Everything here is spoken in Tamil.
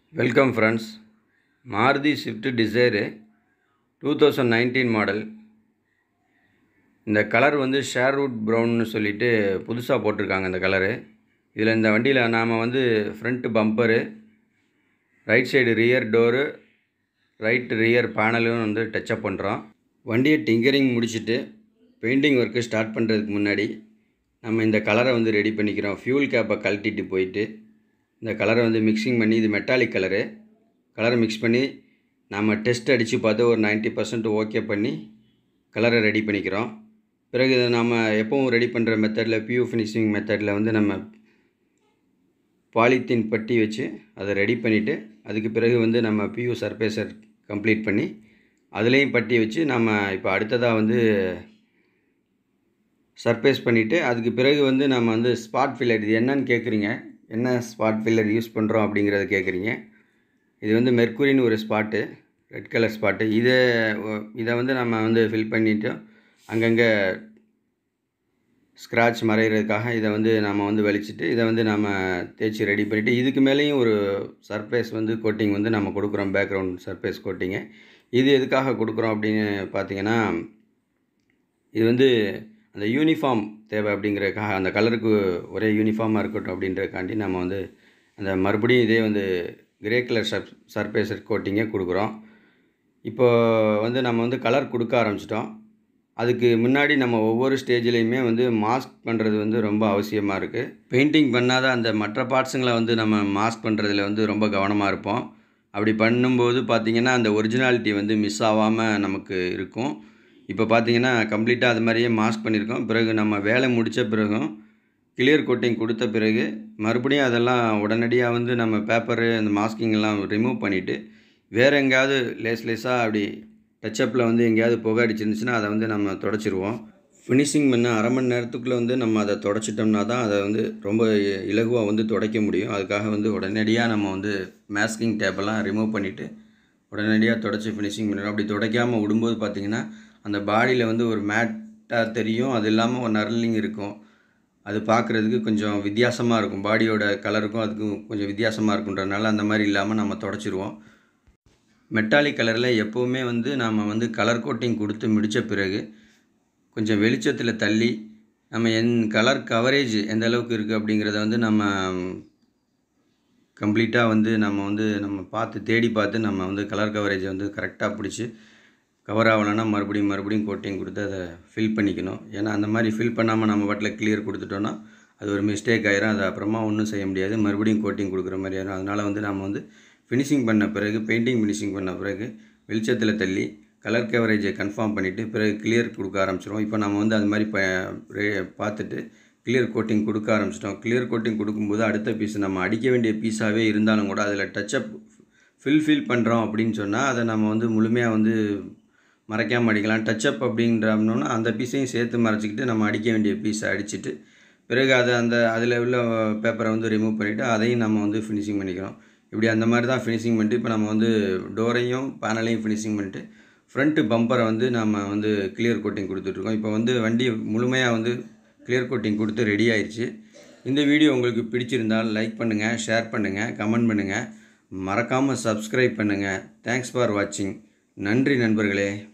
welcome friends Maruti Swift Dzire two thousand nineteen model இந்த கலர் வந்து ஷேர்வுட் ப்ரௌன்னு சொல்லிட்டு புதுசாக போட்டிருக்காங்க இந்த கலரு இதில் இந்த வண்டியில் நாம் வந்து front bumper right side rear door right rear பேனலும் வந்து டச்சப் பண்ணுறோம் வண்டியை டிங்கரிங் முடிச்சுட்டு பெயிண்டிங் ஒர்க்கு ஸ்டார்ட் பண்ணுறதுக்கு முன்னாடி நம்ம இந்த கலரை வந்து ரெடி பண்ணிக்கிறோம் ஃபியூல் கேப்பை கழட்டிட்டு போயிட்டு இந்த கலரை வந்து மிக்சிங் பண்ணி இது மெட்டாலிக் கலரு கலரை மிக்ஸ் பண்ணி நம்ம டெஸ்ட் அடித்து பார்த்து ஒரு 90% பர்சன்ட் ஓகே பண்ணி கலரை ரெடி பண்ணிக்கிறோம் பிறகு இதை நம்ம எப்பவும் ரெடி பண்ணுற மெத்தடில் பியூ ஃபினிஷிங் மெத்தடில் வந்து நம்ம பாலித்தீன் பட்டி வச்சு அதை ரெடி பண்ணிவிட்டு அதுக்கு பிறகு வந்து நம்ம பியூ சர்ஃபேசர் கம்ப்ளீட் பண்ணி அதுலேயும் பட்டி வச்சு நம்ம இப்போ அடுத்ததாக வந்து சர்ஃபேஸ் பண்ணிவிட்டு அதுக்கு பிறகு வந்து நம்ம வந்து ஸ்பாட் ஃபில்லர் இது என்னன்னு கேட்குறீங்க என்ன ஸ்பாட் ஃபில்லர் யூஸ் பண்ணுறோம் அப்படிங்கிறத கேட்குறீங்க இது வந்து மெர்க்குரின்னு ஒரு ஸ்பாட்டு ரெட் கலர் ஸ்பாட்டு இதை இதை வந்து நம்ம வந்து ஃபில் பண்ணிவிட்டு அங்கங்கே ஸ்க்ராட்ச் மறைகிறதுக்காக இதை வந்து நம்ம வந்து வெளிச்சிட்டு இதை வந்து நம்ம தேய்ச்சி ரெடி பண்ணிவிட்டு இதுக்கு மேலேயும் ஒரு சர்ஃபேஸ் வந்து கோட்டிங் வந்து நம்ம கொடுக்குறோம் பேக்ரவுண்ட் சர்ஃபேஸ் கோட்டிங்கு இது எதுக்காக கொடுக்குறோம் அப்படின்னு பார்த்தீங்கன்னா இது வந்து அந்த யூனிஃபார்ம் தேவை அப்படிங்கிறதுக்காக அந்த கலருக்கு ஒரே யூனிஃபார்மாக இருக்கட்டும் அப்படின்றதுக்காண்டி நம்ம வந்து அந்த மறுபடியும் இதே வந்து கிரே கலர் சர்ப் சர்ஃபேசர் கோட்டிங்கே கொடுக்குறோம் இப்போ வந்து நம்ம வந்து கலர் கொடுக்க ஆரம்பிச்சிட்டோம் அதுக்கு முன்னாடி நம்ம ஒவ்வொரு ஸ்டேஜ்லேயுமே வந்து மாஸ்க் பண்ணுறது வந்து ரொம்ப அவசியமாக இருக்குது பெயிண்டிங் பண்ணாத அந்த மற்ற பார்ட்ஸுங்களை வந்து நம்ம மாஸ்க் பண்ணுறதுல வந்து ரொம்ப கவனமாக இருப்போம் அப்படி பண்ணும்போது பார்த்திங்கன்னா அந்த ஒரிஜினாலிட்டி வந்து மிஸ் ஆகாமல் நமக்கு இருக்கும் இப்போ பார்த்தீங்கன்னா கம்ப்ளீட்டாக அது மாதிரியே மாஸ்க் பண்ணியிருக்கோம் பிறகு நம்ம வேலை முடித்த பிறகும் கிளியர் கோட்டிங் கொடுத்த பிறகு மறுபடியும் அதெல்லாம் உடனடியாக வந்து நம்ம பேப்பரு அந்த மாஸ்கிங் எல்லாம் ரிமூவ் பண்ணிவிட்டு வேறு எங்கேயாவது லேஸ் லேஸாக அப்படி டச்சப்பில் வந்து எங்கேயாவது புகை அடிச்சிருந்துச்சுன்னா அதை வந்து நம்ம தொடச்சிருவோம் ஃபினிஷிங் பண்ண அரை மணி நேரத்துக்குள்ளே வந்து நம்ம அதை தொடச்சிட்டோம்னா தான் அதை வந்து ரொம்ப இலகுவாக வந்து துடைக்க முடியும் அதுக்காக வந்து உடனடியாக நம்ம வந்து மாஸ்கிங் டேப்பெல்லாம் ரிமூவ் பண்ணிவிட்டு உடனடியாக தொடச்சி ஃபினிஷிங் பண்ணிடுறோம் அப்படி துடைக்காமல் விடும்போது பார்த்திங்கன்னா அந்த பாடியில் வந்து ஒரு மேட்டாக தெரியும் அது இல்லாமல் ஒரு நர்லிங் இருக்கும் அது பார்க்குறதுக்கு கொஞ்சம் வித்தியாசமாக இருக்கும் பாடியோட கலருக்கும் அதுக்கும் கொஞ்சம் வித்தியாசமாக இருக்குன்றதுனால அந்த மாதிரி இல்லாமல் நம்ம தொடச்சிருவோம் மெட்டாலிக் கலரில் எப்போவுமே வந்து நாம் வந்து கலர் கோட்டிங் கொடுத்து முடித்த பிறகு கொஞ்சம் வெளிச்சத்தில் தள்ளி நம்ம என் கலர் கவரேஜ் எந்த அளவுக்கு இருக்குது அப்படிங்கிறத வந்து நம்ம கம்ப்ளீட்டாக வந்து நம்ம வந்து நம்ம பார்த்து தேடி பார்த்து நம்ம வந்து கலர் கவரேஜை வந்து கரெக்டாக பிடிச்சி கவர் ஆகலைன்னா மறுபடியும் மறுபடியும் கோட்டிங் கொடுத்து அதை ஃபில் பண்ணிக்கணும் ஏன்னா அந்த மாதிரி ஃபில் பண்ணாமல் நம்ம பாட்டில் கிளியர் கொடுத்துட்டோன்னா அது ஒரு மிஸ்டேக் ஆயிரும் அது அப்புறமா ஒன்றும் செய்ய முடியாது மறுபடியும் கோட்டிங் கொடுக்குற மாதிரி ஆயிரும் அதனால் வந்து நம்ம வந்து ஃபினிஷிங் பண்ண பிறகு பெயிண்டிங் ஃபினிஷிங் பண்ண பிறகு வெளிச்சத்தில் தள்ளி கலர் கவரேஜை கன்ஃபார்ம் பண்ணிவிட்டு பிறகு கிளியர் கொடுக்க ஆரம்பிச்சிருவோம் இப்போ நம்ம வந்து அது மாதிரி ப பார்த்துட்டு கிளியர் கோட்டிங் கொடுக்க ஆரம்பிச்சிட்டோம் கிளியர் கோட்டிங் கொடுக்கும்போது அடுத்த பீஸ் நம்ம அடிக்க வேண்டிய பீஸாகவே இருந்தாலும் கூட அதில் டச்சப் ஃபில் ஃபில் பண்ணுறோம் அப்படின்னு சொன்னால் அதை நம்ம வந்து முழுமையாக வந்து மறைக்காமல் அடிக்கலாம் டச்சப் அப்படின்றோம்னா அந்த பீஸையும் சேர்த்து மறைச்சிக்கிட்டு நம்ம அடிக்க வேண்டிய பீஸை அடிச்சுட்டு பிறகு அதை அந்த அதில் உள்ள பேப்பரை வந்து ரிமூவ் பண்ணிவிட்டு அதையும் நம்ம வந்து ஃபினிஷிங் பண்ணிக்கிறோம் இப்படி அந்த மாதிரி தான் ஃபினிஷிங் பண்ணிட்டு இப்போ நம்ம வந்து டோரையும் பேனலையும் ஃபினிஷிங் பண்ணிட்டு ஃப்ரண்ட்டு பம்பரை வந்து நம்ம வந்து கிளியர் கோட்டிங் கொடுத்துட்ருக்கோம் இப்போ வந்து வண்டி முழுமையாக வந்து கிளியர் கோட்டிங் கொடுத்து ரெடி ஆயிடுச்சு இந்த வீடியோ உங்களுக்கு பிடிச்சிருந்தால் லைக் பண்ணுங்கள் ஷேர் பண்ணுங்கள் கமெண்ட் பண்ணுங்கள் மறக்காமல் சப்ஸ்கிரைப் பண்ணுங்கள் தேங்க்ஸ் ஃபார் வாட்சிங் நன்றி நண்பர்களே